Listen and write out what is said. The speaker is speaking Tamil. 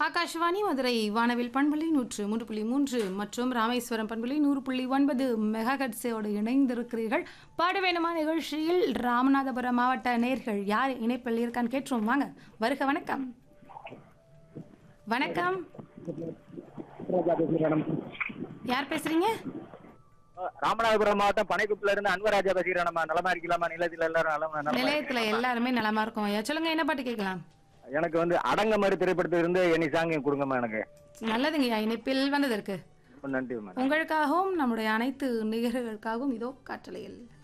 ஆகாஷ்வாணி மதுரை வானவில் பண்புள்ளி நூற்று மூன்று புள்ளி மூன்று மற்றும் ராமேஸ்வரம் பண்புள்ளி நூறு புள்ளி ஒன்பது மெகாஹட்ஸோடு இணைந்திருக்கிறீர்கள் பாட வேணுமா நிகழ்ச்சியில் ராமநாதபுரம் மாவட்ட நேர்கள் யார் இணைப்பில் இருக்கான்னு கேட்டுருவோம் வாங்க வருக வணக்கம் வணக்கம் ராஜா பேசுகிறேன் யார் பேசுறீங்க ராமநாதபுரம் மாவட்டம் பனைக்குப்பில இருந்து அன்வராஜா பேசுகிறேன் நம்ம நலமா இருக்கலாமா நிலத்தில் எல்லாரும் நலமா நலமா நிலையத்துல எல்லாருமே நலமா இருக்கும் ஐயா சொல்லுங்க என்ன பாட்டு கேட்கலாம் எனக்கு வந்து அடங்க மாதிரி திரைப்படத்துல இருந்து எனி சாங் கொடுங்கம்மா எனக்கு நல்லதுங்கய்யா இணைப்பில் வந்ததற்கு நன்றி மேடம் உங்களுக்காகவும் நம்முடைய அனைத்து நிகழ்வுகளுக்காகவும் இதோ காற்றலையில்